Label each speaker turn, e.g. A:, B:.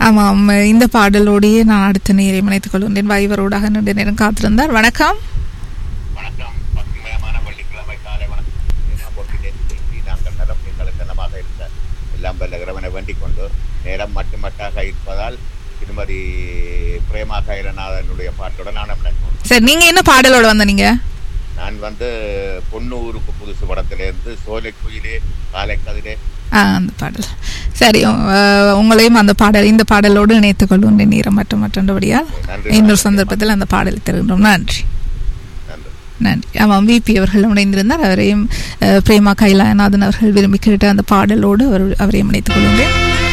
A: ஆமாம் இந்த பாடலோடையே நான் அடுத்த நேரை இணைத்துக் கொள்கின்றேன் வைவரோடாக நீண்ட நேரம் காத்திருந்தார் வணக்கம்
B: வணக்கம் பசுமையமான வெள்ளிக்கிழமை காலை வணக்கம் என்ன போட்டியிலே செய்தி நாங்கள் நலம் எங்களுக்கு நலமாக இருக்க எல்லாம் வல்ல இறைவனை வேண்டிக் கொண்டு நேரம் மட்டுமட்டாக இருப்பதால் திருமதி பிரேமா கைரநாதனுடைய பாட்டுடன் நான் நடக்கும்
A: சரி நீங்க என்ன பாடலோட வந்த நீங்க
B: நான் வந்து பொண்ணு ஊருக்கு புதுசு படத்திலிருந்து சோலை குயிலே காலை கதிரே
A: ஆ அந்த பாடல் சரி உ- உங்களையும் அந்த பாடல் இந்த பாடலோடு இணைத்துக் கொள்கின்றேன் நேரம் மற்றும் மற்றபடியால்
B: நன்றி.
A: இன்னொரு சந்தர்ப்பத்தில் அந்த பாடலை தருகின்றோம் நன்றி
B: நன்றி
A: நன்றி ஆமாம் விபி அவர்கள் இணைந்திருந்தார் அவரையும் அஹ், பிரேமா கைலாயநாதன் அவர்கள் விரும்பி கேட்ட அந்த பாடலோடு அவர் அவரையும் இணைத்துக் கொள்கின்றேன்